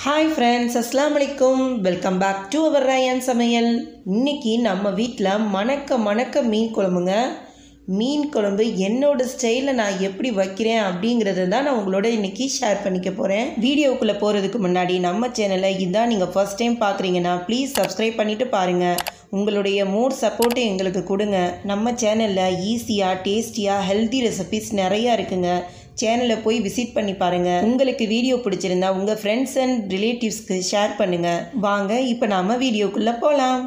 hi friends அஸ்லாம் வலைக்கும் welcome back to our Rayan சமையல் இன்னைக்கு நம்ம வீட்டில் மணக்க மணக்க மீன் குழம்புங்க மீன் குழம்பு என்னோட ஸ்டைலில் நான் எப்படி வைக்கிறேன் அப்படிங்கிறது தான் நான் உங்களோட இன்னைக்கு ஷேர் பண்ணிக்க போகிறேன் வீடியோக்குள்ளே போகிறதுக்கு முன்னாடி நம்ம சேனலை இதான் நீங்கள் ஃபர்ஸ்ட் டைம் பார்க்குறீங்கன்னா ப்ளீஸ் சப்ஸ்கிரைப் பண்ணிவிட்டு பாருங்கள் உங்களுடைய மோர் சப்போர்ட்டை எங்களுக்கு கொடுங்க நம்ம சேனலில் ஈஸியாக டேஸ்டியாக ஹெல்த்தி ரெசிபிஸ் நிறையா இருக்குங்க சேனலை போய் விசிட் பண்ணி பாருங்க உங்களுக்கு வீடியோ பிடிச்சிருந்தா உங்க ஃப்ரெண்ட்ஸ் அண்ட் ரிலேட்டிவ்ஸ்க்கு ஷேர் பண்ணுங்க வாங்க இப்போ நாம வீடியோக்குள்ள போலாம்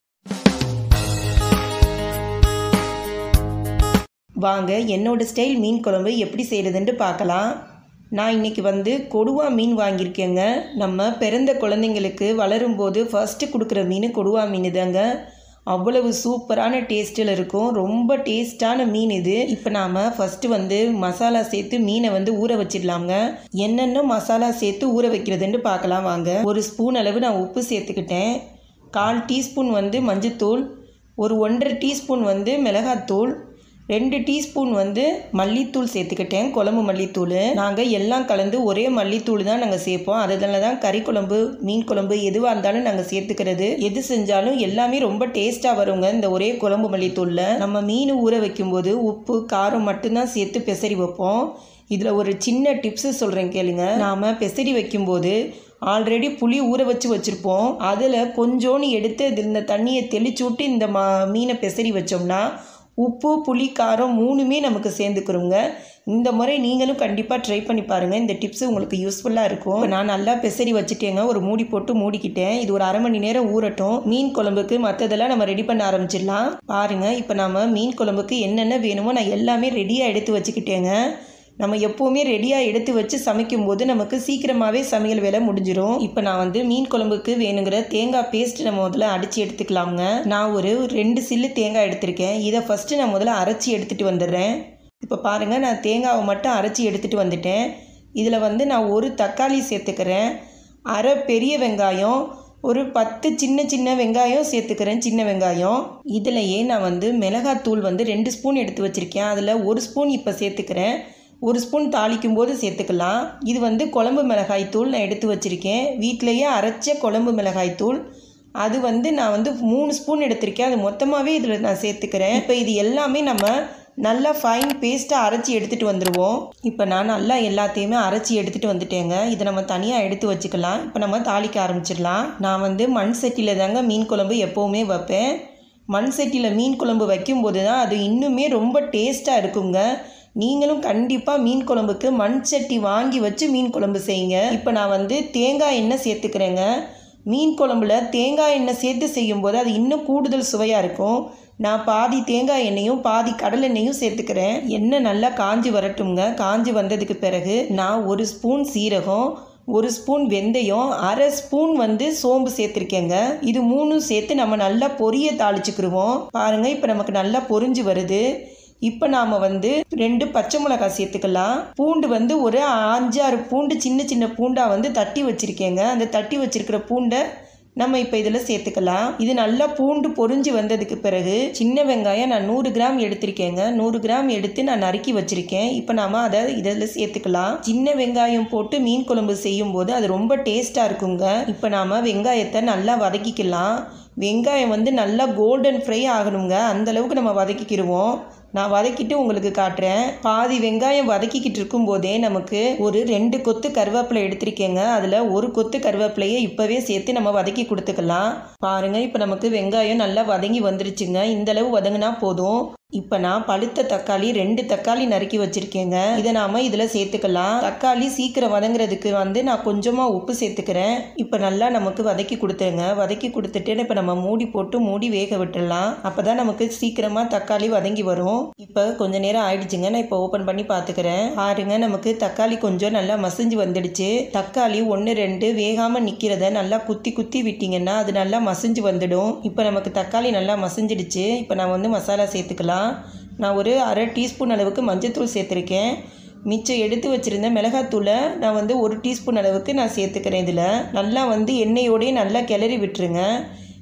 வாங்க என்னோட ஸ்டைல் மீன் குழம்பு எப்படி செய்கிறதுன்ட்டு பார்க்கலாம் நான் இன்னைக்கு வந்து கொடுவா மீன் வாங்கியிருக்கேங்க நம்ம பிறந்த குழந்தைங்களுக்கு வளரும்போது ஃபஸ்ட்டு கொடுக்குற மீன் கொடுவா மீன் தாங்க அவ்வளவு சூப்பரான டேஸ்ட்டில் இருக்கும் ரொம்ப டேஸ்டான மீன் இது இப்போ நாம் ஃபஸ்ட்டு வந்து மசாலா சேர்த்து மீனை வந்து ஊற வச்சிடலாங்க என்னென்ன மசாலா சேர்த்து ஊற வைக்கிறதுன்னு பார்க்கலாம் வாங்க ஒரு ஸ்பூன் அளவு நான் உப்பு சேர்த்துக்கிட்டேன் கால் டீஸ்பூன் வந்து மஞ்சத்தூள் ஒரு ஒன்றரை டீஸ்பூன் வந்து மிளகாத்தூள் ரெண்டு டீஸ்பூன் வந்து மல்லித்தூள் சேர்த்துக்கிட்டேன் குழம்பு மல்லித்தூள் நாங்கள் எல்லாம் கலந்து ஒரே மல்லித்தூள் தான் நாங்கள் சேர்ப்போம் அதில் தான் கறி குழம்பு மீன் குழம்பு எதுவாக இருந்தாலும் நாங்கள் சேர்த்துக்கிறது எது செஞ்சாலும் எல்லாமே ரொம்ப டேஸ்ட்டாக வருங்க இந்த ஒரே குழம்பு மல்லித்தூளில் நம்ம மீன் ஊற வைக்கும்போது உப்பு காரம் மட்டும்தான் சேர்த்து பெசரி வைப்போம் இதில் ஒரு சின்ன டிப்ஸு சொல்கிறேன் கேளுங்க நாம் பெசரி வைக்கும்போது ஆல்ரெடி புளி ஊற வச்சு வச்சுருப்போம் அதில் கொஞ்சோன்னு எடுத்து இது இந்த தண்ணியை தெளிச்சு விட்டு இந்த மா மீனை பெசரி வச்சோம்னா உப்பு புளி காரம் மூணுமே நமக்கு சேர்ந்துக்கிறோங்க இந்த முறை நீங்களும் கண்டிப்பாக ட்ரை பண்ணி பாருங்கள் இந்த டிப்ஸ் உங்களுக்கு யூஸ்ஃபுல்லாக இருக்கும் இப்ப நான் நல்லா பெசரி வச்சுட்டேங்க ஒரு மூடி போட்டு மூடிக்கிட்டேன் இது ஒரு அரை மணி நேரம் ஊறட்டும் மீன் குழம்புக்கு மற்றதெல்லாம் நம்ம ரெடி பண்ண ஆரம்பிச்சிடலாம் பாருங்கள் இப்போ நம்ம மீன் குழம்புக்கு என்னென்ன வேணுமோ நான் எல்லாமே ரெடியாக எடுத்து வச்சுக்கிட்டேங்க நம்ம எப்போவுமே ரெடியாக எடுத்து வச்சு சமைக்கும்போது நமக்கு சீக்கிரமாகவே சமையல் வேலை முடிஞ்சிடும் இப்போ நான் வந்து மீன் குழம்புக்கு வேணுங்கிற தேங்காய் பேஸ்ட் நம்ம முதல்ல அடித்து எடுத்துக்கலாமுங்க நான் ஒரு ரெண்டு சில்லு தேங்காய் எடுத்திருக்கேன் இதை ஃபஸ்ட்டு நான் முதல்ல அரைச்சி எடுத்துகிட்டு வந்துடுறேன் இப்போ பாருங்கள் நான் தேங்காவை மட்டும் அரைச்சி எடுத்துகிட்டு வந்துட்டேன் இதில் வந்து நான் ஒரு தக்காளி சேர்த்துக்கிறேன் அரை பெரிய வெங்காயம் ஒரு பத்து சின்ன சின்ன வெங்காயம் சேர்த்துக்கிறேன் சின்ன வெங்காயம் இதுலையே நான் வந்து மிளகாத்தூள் வந்து ரெண்டு ஸ்பூன் எடுத்து வச்சுருக்கேன் அதில் ஒரு ஸ்பூன் இப்போ சேர்த்துக்கிறேன் ஒரு ஸ்பூன் தாளிக்கும் போது சேர்த்துக்கலாம் இது வந்து குழம்பு மிளகாய் தூள் நான் எடுத்து வச்சுருக்கேன் வீட்டிலையே அரைச்ச குழம்பு மிளகாய் தூள் அது வந்து நான் வந்து மூணு ஸ்பூன் எடுத்திருக்கேன் அது மொத்தமாகவே இதில் நான் சேர்த்துக்கிறேன் இப்போ இது எல்லாமே நம்ம நல்லா ஃபைன் பேஸ்ட்டாக அரைச்சி எடுத்துகிட்டு வந்துடுவோம் இப்போ நான் நல்லா எல்லாத்தையுமே அரைச்சி எடுத்துகிட்டு வந்துட்டேங்க இதை நம்ம தனியாக எடுத்து வச்சுக்கலாம் இப்போ நம்ம தாளிக்க ஆரம்பிச்சிடலாம் நான் வந்து மண் சட்டியில் தாங்க மீன் குழம்பு எப்போவுமே வைப்பேன் மண் சட்டியில் மீன் குழம்பு வைக்கும்போது தான் அது இன்னுமே ரொம்ப டேஸ்ட்டாக இருக்குங்க நீங்களும் கண்டிப்பாக மீன் குழம்புக்கு மண் சட்டி வாங்கி வச்சு மீன் குழம்பு செய்யுங்க இப்போ நான் வந்து தேங்காய் எண்ணெய் சேர்த்துக்கிறேங்க மீன் குழம்புல தேங்காய் எண்ணெய் சேர்த்து செய்யும்போது அது இன்னும் கூடுதல் சுவையாக இருக்கும் நான் பாதி தேங்காய் எண்ணெயும் பாதி கடல் எண்ணெயும் சேர்த்துக்கிறேன் எண்ணெய் நல்லா காஞ்சி வரட்டுங்க காஞ்சி வந்ததுக்கு பிறகு நான் ஒரு ஸ்பூன் சீரகம் ஒரு ஸ்பூன் வெந்தயம் அரை ஸ்பூன் வந்து சோம்பு சேர்த்துருக்கேங்க இது மூணும் சேர்த்து நம்ம நல்லா பொரிய தாளிச்சுக்கிருவோம் பாருங்கள் இப்போ நமக்கு நல்லா பொரிஞ்சு வருது இப்போ நாம் வந்து ரெண்டு பச்சை மிளகாய் சேர்த்துக்கலாம் பூண்டு வந்து ஒரு அஞ்சாறு பூண்டு சின்ன சின்ன பூண்டாக வந்து தட்டி வச்சுருக்கேங்க அந்த தட்டி வச்சுருக்கிற பூண்டை நம்ம இப்போ இதில் சேர்த்துக்கலாம் இது நல்லா பூண்டு பொரிஞ்சு வந்ததுக்கு பிறகு சின்ன வெங்காயம் நான் நூறு கிராம் எடுத்திருக்கேங்க நூறு கிராம் எடுத்து நான் நறுக்கி வச்சுருக்கேன் இப்போ நாம் அதை இதில் சேர்த்துக்கலாம் சின்ன வெங்காயம் போட்டு மீன் குழம்பு செய்யும் போது அது ரொம்ப டேஸ்ட்டாக இருக்குங்க இப்போ நாம் வெங்காயத்தை நல்லா வதக்கிக்கலாம் வெங்காயம் வந்து நல்லா கோல்டன் ஃப்ரை ஆகணுங்க அந்தளவுக்கு நம்ம வதக்கிக்கிடுவோம் நான் வதக்கிட்டு உங்களுக்கு காட்டுறேன் பாதி வெங்காயம் வதக்கிக்கிட்டு இருக்கும்போதே நமக்கு ஒரு ரெண்டு கொத்து கருவேப்பிலை எடுத்திருக்கேங்க அதில் ஒரு கொத்து கருவேப்பிலையை இப்போவே சேர்த்து நம்ம வதக்கி கொடுத்துக்கலாம் பாருங்கள் இப்போ நமக்கு வெங்காயம் நல்லா வதங்கி வந்துருச்சுங்க இந்தளவு வதங்கினா போதும் இப்போ நான் பழுத்த தக்காளி ரெண்டு தக்காளி நறுக்கி வச்சுருக்கேங்க இதை நாம் இதில் சேர்த்துக்கலாம் தக்காளி சீக்கிரம் வதங்குறதுக்கு வந்து நான் கொஞ்சமாக உப்பு சேர்த்துக்கிறேன் இப்போ நல்லா நமக்கு வதக்கி கொடுத்துருங்க வதக்கி கொடுத்துட்டு இப்போ நம்ம மூடி போட்டு மூடி வேக விட்டுடலாம் அப்போ தான் நமக்கு சீக்கிரமாக தக்காளி வதங்கி வரும் இப்போ கொஞ்ச நேரம் ஆயிடுச்சுங்க நான் இப்போ ஓப்பன் பண்ணி பார்த்துக்கிறேன் பாருங்க நமக்கு தக்காளி கொஞ்சம் நல்லா மசிஞ்சு வந்துடுச்சு தக்காளி ஒன்று ரெண்டு வேகாமல் நிற்கிறத நல்லா குத்தி குத்தி விட்டிங்கன்னா அது நல்லா மசிஞ்சு வந்துடும் இப்போ நமக்கு தக்காளி நல்லா மசிஞ்சிடுச்சு இப்போ நான் வந்து மசாலா சேர்த்துக்கலாம் நான் ஒரு அரை டீஸ்பூன் அளவுக்கு மஞ்சத்தூள் சேர்த்துருக்கேன் மிச்சம் எடுத்து வச்சுருந்த மிளகாத்தூளை நான் வந்து ஒரு டீஸ்பூன் அளவுக்கு நான் சேர்த்துக்கிறேன் இதில் நல்லா வந்து எண்ணெயோடய நல்லா கிளறி விட்டுருங்க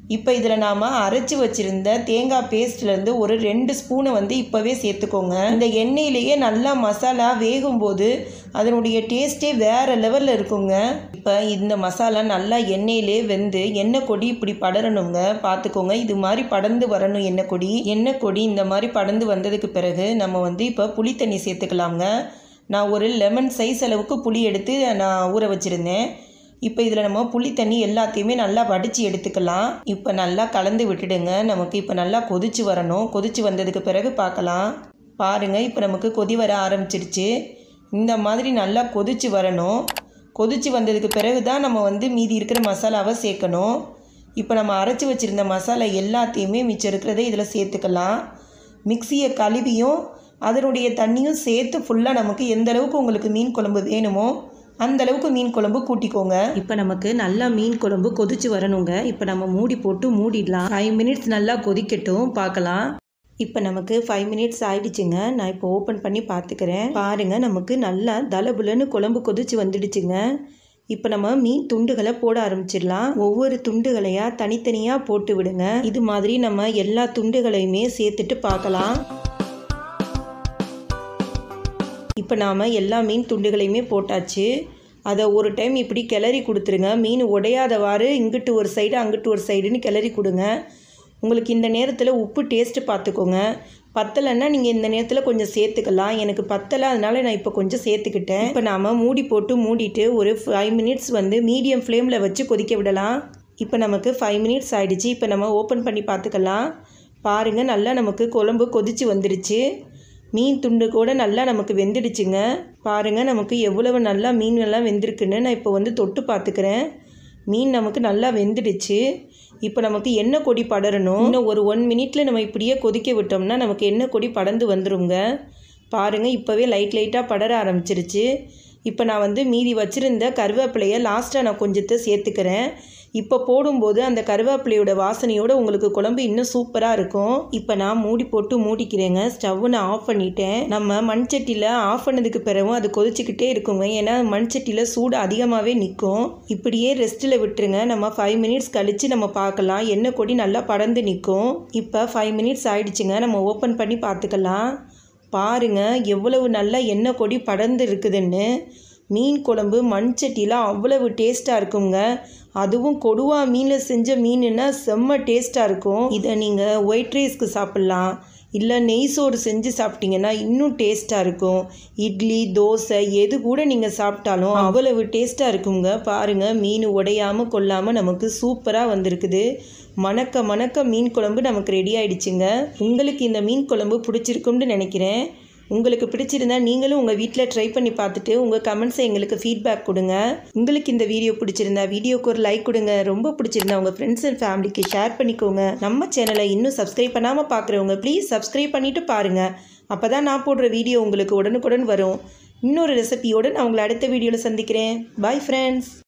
இப்போ இதில் நாம் அரைச்சி வச்சுருந்த தேங்காய் பேஸ்ட்லேருந்து ஒரு ரெண்டு ஸ்பூனை வந்து இப்போவே சேர்த்துக்கோங்க இந்த எண்ணெயிலேயே நல்லா மசாலா வேகும்போது அதனுடைய டேஸ்ட்டே வேறு லெவலில் இருக்குங்க இப்போ இந்த மசாலா நல்லா எண்ணெயிலே வெந்து எண்ணெய் கொடி இப்படி படரணுங்க பார்த்துக்கோங்க இது மாதிரி படர்ந்து வரணும் எண்ணெய் கொடி எண்ணெய் கொடி இந்த மாதிரி படர்ந்து வந்ததுக்கு பிறகு நம்ம வந்து இப்போ புளி தண்ணி சேர்த்துக்கலாங்க நான் ஒரு லெமன் சைஸ் அளவுக்கு புளி எடுத்து நான் ஊற வச்சுருந்தேன் இப்போ இதில் நம்ம புளி தண்ணி எல்லாத்தையுமே நல்லா வடித்து எடுத்துக்கலாம் இப்போ நல்லா கலந்து விட்டுடுங்க நமக்கு இப்போ நல்லா கொதிச்சு வரணும் கொதிச்சு வந்ததுக்கு பிறகு பார்க்கலாம் பாருங்கள் இப்போ நமக்கு கொதி வர ஆரம்பிச்சிருச்சு இந்த மாதிரி நல்லா கொதிச்சு வரணும் கொதிச்சு வந்ததுக்கு பிறகு தான் நம்ம வந்து மீதி இருக்கிற மசாலாவை சேர்க்கணும் இப்போ நம்ம அரைச்சி வச்சுருந்த மசாலா எல்லாத்தையுமே மிச்சம் இருக்கிறத இதில் சேர்த்துக்கலாம் மிக்சியை கழுவியும் அதனுடைய தண்ணியும் சேர்த்து ஃபுல்லாக நமக்கு எந்த அளவுக்கு உங்களுக்கு மீன் குழம்பு வேணுமோ அந்த அளவுக்கு மீன் குழம்பு கூட்டிக்கோங்க இப்போ நமக்கு நல்லா மீன் குழம்பு கொதிச்சு வரணுங்க இப்போ நம்ம மூடி போட்டு மூடிடலாம் ஃபைவ் மினிட்ஸ் நல்லா கொதிக்கட்டும் பார்க்கலாம் இப்போ நமக்கு ஃபைவ் மினிட்ஸ் ஆயிடுச்சுங்க நான் இப்போ ஓப்பன் பண்ணி பார்த்துக்கிறேன் பாருங்கள் நமக்கு நல்லா தலபுலன்னு குழம்பு கொதிச்சு வந்துடுச்சுங்க இப்போ நம்ம மீன் துண்டுகளை போட ஆரம்பிச்சிடலாம் ஒவ்வொரு துண்டுகளையாக தனித்தனியாக போட்டு விடுங்க இது மாதிரி நம்ம எல்லா துண்டுகளையுமே சேர்த்துட்டு பார்க்கலாம் இப்போ நாம் எல்லா மீன் துண்டுகளையுமே போட்டாச்சு அதை ஒரு டைம் இப்படி கிளறி கொடுத்துருங்க மீன் உடையாதவாறு இங்கிட்டு ஒரு சைடு அங்கிட்டு ஒரு சைடுன்னு கிளறி கொடுங்க உங்களுக்கு இந்த நேரத்தில் உப்பு டேஸ்ட்டு பார்த்துக்கோங்க பத்தலைன்னா நீங்கள் இந்த நேரத்தில் கொஞ்சம் சேர்த்துக்கலாம் எனக்கு பத்தலை அதனால நான் இப்போ கொஞ்சம் சேர்த்துக்கிட்டேன் இப்போ நாம் மூடி போட்டு மூடிட்டு ஒரு ஃபைவ் மினிட்ஸ் வந்து மீடியம் ஃப்ளேமில் வச்சு கொதிக்க விடலாம் இப்போ நமக்கு ஃபைவ் மினிட்ஸ் ஆகிடுச்சு இப்போ நம்ம ஓப்பன் பண்ணி பார்த்துக்கலாம் பாருங்கள் நல்லா நமக்கு குழம்பு கொதிச்சு வந்துடுச்சு மீன் துண்டு கூட நல்லா நமக்கு வெந்துடுச்சுங்க பாருங்கள் நமக்கு எவ்வளவு நல்லா மீன் எல்லாம் வெந்திருக்குன்னு நான் இப்போ வந்து தொட்டு பார்த்துக்கிறேன் மீன் நமக்கு நல்லா வெந்துடுச்சு இப்போ நமக்கு எண்ணெய் கொடி படரணும் இன்னும் ஒரு ஒன் மினிட்ல நம்ம இப்படியே கொதிக்க விட்டோம்னா நமக்கு எண்ணெய் கொடி படர்ந்து வந்துருங்க பாருங்கள் இப்போவே லைட் லைட்டாக படர ஆரம்பிச்சிருச்சு இப்போ நான் வந்து மீதி வச்சுருந்த கருவேப்பிலையை லாஸ்ட்டாக நான் கொஞ்சத்தை சேர்த்துக்கிறேன் இப்போ போடும்போது அந்த கருவேப்பிலையோட வாசனையோட உங்களுக்கு குழம்பு இன்னும் சூப்பராக இருக்கும் இப்போ நான் மூடி போட்டு மூடிக்கிறேங்க ஸ்டவ்வை நான் ஆஃப் பண்ணிட்டேன் நம்ம மண்சட்டியில் ஆஃப் பண்ணதுக்கு பிறகும் அது கொதிச்சுக்கிட்டே இருக்குங்க ஏன்னா மண்சட்டியில் சூடு அதிகமாகவே நிற்கும் இப்படியே ரெஸ்ட்டில் விட்டுருங்க நம்ம ஃபைவ் மினிட்ஸ் கழித்து நம்ம பார்க்கலாம் எண்ணெய் கொடி நல்லா படர்ந்து நிற்கும் இப்போ ஃபைவ் மினிட்ஸ் ஆயிடுச்சுங்க நம்ம ஓப்பன் பண்ணி பார்த்துக்கலாம் பாருங்க எவ்வளவு நல்லா எண்ணெய் கொடி படர்ந்து இருக்குதுன்னு மீன் குழம்பு மண் சட்டியில் அவ்வளவு டேஸ்ட்டாக இருக்குங்க அதுவும் கொடுவா மீனில் செஞ்ச மீனுன்னா செம்ம டேஸ்ட்டாக இருக்கும் இதை நீங்கள் ஒயிட் ரைஸ்க்கு சாப்பிட்லாம் இல்லை நெய் சோறு செஞ்சு சாப்பிட்டீங்கன்னா இன்னும் டேஸ்ட்டாக இருக்கும் இட்லி தோசை எது கூட நீங்கள் சாப்பிட்டாலும் அவ்வளவு டேஸ்ட்டாக இருக்குங்க பாருங்கள் மீன் உடையாமல் கொள்ளாமல் நமக்கு சூப்பராக வந்திருக்குது மணக்க மணக்க மீன் குழம்பு நமக்கு ரெடி ஆயிடுச்சுங்க உங்களுக்கு இந்த மீன் குழம்பு பிடிச்சிருக்கும்னு நினைக்கிறேன் உங்களுக்கு பிடிச்சிருந்தா நீங்களும் உங்கள் வீட்டில் ட்ரை பண்ணி பார்த்துட்டு உங்கள் கமெண்ட்ஸை எங்களுக்கு ஃபீட்பேக் கொடுங்க உங்களுக்கு இந்த வீடியோ பிடிச்சிருந்தா வீடியோக்கு ஒரு லைக் கொடுங்க ரொம்ப பிடிச்சிருந்தா உங்கள் ஃப்ரெண்ட்ஸ் அண்ட் ஃபேமிலிக்கு ஷேர் பண்ணிக்கோங்க நம்ம சேனலை இன்னும் சப்ஸ்கிரைப் பண்ணாமல் பார்க்குறவங்க ப்ளீஸ் சப்ஸ்கிரைப் பண்ணிவிட்டு பாருங்கள் அப்போ தான் நான் போடுற வீடியோ உங்களுக்கு உடனுக்குடன் வரும் இன்னொரு ரெசிபியோடு நான் உங்களை அடுத்த வீடியோவில் சந்திக்கிறேன் பாய் ஃப்ரெண்ட்ஸ்